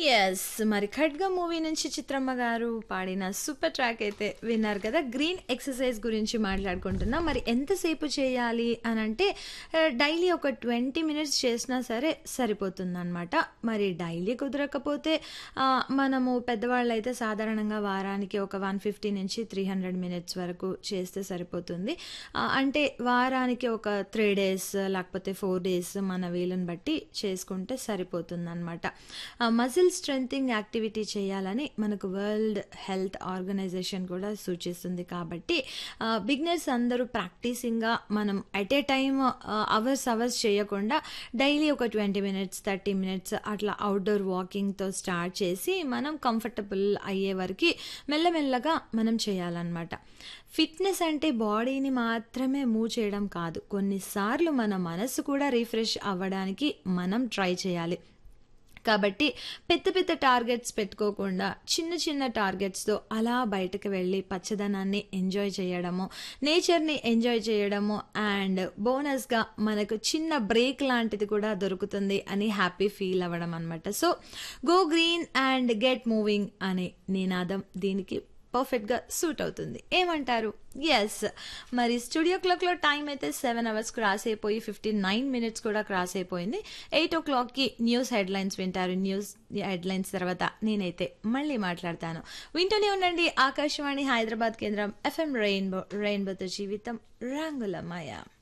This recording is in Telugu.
యెస్. మరి 'ఖడ్గ' మూవీ నుంచి చిత్రమ్మ గారు పాడిన సూపర్ ట్రాక్ అయితే విన్నారు కదా! గ్రీన్ ఎక్సర్‌సైజ్ గురించి మాట్లాడుకుంటున్నాం. మరి ఎంతసేపు చేయాలి అనంటే ఆహ్, డైలీ ఒక 20 మినిట్స్ చేసినా సరే సరిపోతుందనమాట. మరి డైలీ కుదరకపోతే ఆహ్, మనము పెద్దవాళ్ళైతే సాధారణంగా వారానికి ఒక 150-300 మినిట్స్ వరకు చేస్తే సరిపోతుంది. ఆహ్, అంటే వారానికి ఒక 3 డేస్ లేకపోతే 4 డేస్ మన వీలుని బట్టి చేసుకుంటే సరిపోతుందనమాట. ఆహ్, మజిల్ స్ట్రెంథెనింగ్ యాక్టివిటీ చేయాలని మనకు వరల్డ్ హెల్త్ ఆర్గనైజేషన్ కూడా సూచిస్తుంది కాబట్టి ఆహ్, బిగినర్స్ అందరూ ప్రాక్టీసింగ్‌గా మనం at a time ah, hours hours చేయకుండా డైలీ ఒక 20 మినిట్స్, 30 మినిట్స్ అట్లా అవుట్‌డోర్ వాకింగ్‌తో స్టార్ట్ చేసి మనం కంఫర్టబుల్ అయ్యే వరకి మెల్లమెల్లగా మనం చేయాలనమాట. ఫిట్‌నెస్ అంటే బాడీని మాత్రమే మూవ్ చేయడం కాదు. కొన్నిసార్లు మన మనసు కూడా రిఫ్రెష్ అవ్వడానికి మనం ట్రై చేయాలి. కాబట్టి పెద్ద పెద్ద టార్గెట్స్ పెట్టుకోకుండా చిన్న చిన్న టార్గెట్స్‌తో అలా బయటకి వెళ్ళి పచ్చదనాన్ని ఎంజాయ్ చేయడము, నేచర్‌ని ఎంజాయ్ చేయడము అండ్ బోనస్‌గా మనకు చిన్న బ్రేక్ లాంటిది కూడా దొరుకుతుంది అని హ్యాపీ ఫీల్ అవ్వడం అనమాట. So, go green and get moving అనే నినాదం దీనికి పర్ఫెక్ట్‌గా సూట్ అవుతుంది. ఏమంటారు? యెస్. మరి స్టూడియో క్లాక్‌లో టైం అయితే 7 అవర్స్ క్రాస్ అయిపోయి 59 మినిట్స్ కూడా క్రాస్ అయిపోయింది. 8:00కి న్యూస్ హెడ్‌లైన్స్ వింటారు. న్యూస్ హెడ్‌లైన్స్ తర్వాత నేనైతే మళ్ళీ మాట్లాడతాను. వింటూనే ఉండండి ఆకాశవాణి హైదరాబాద్ కేంద్రం ఎఫ్ఎం రెయిన్బో రెయిన్బోతో జీవితం రంగులమయ.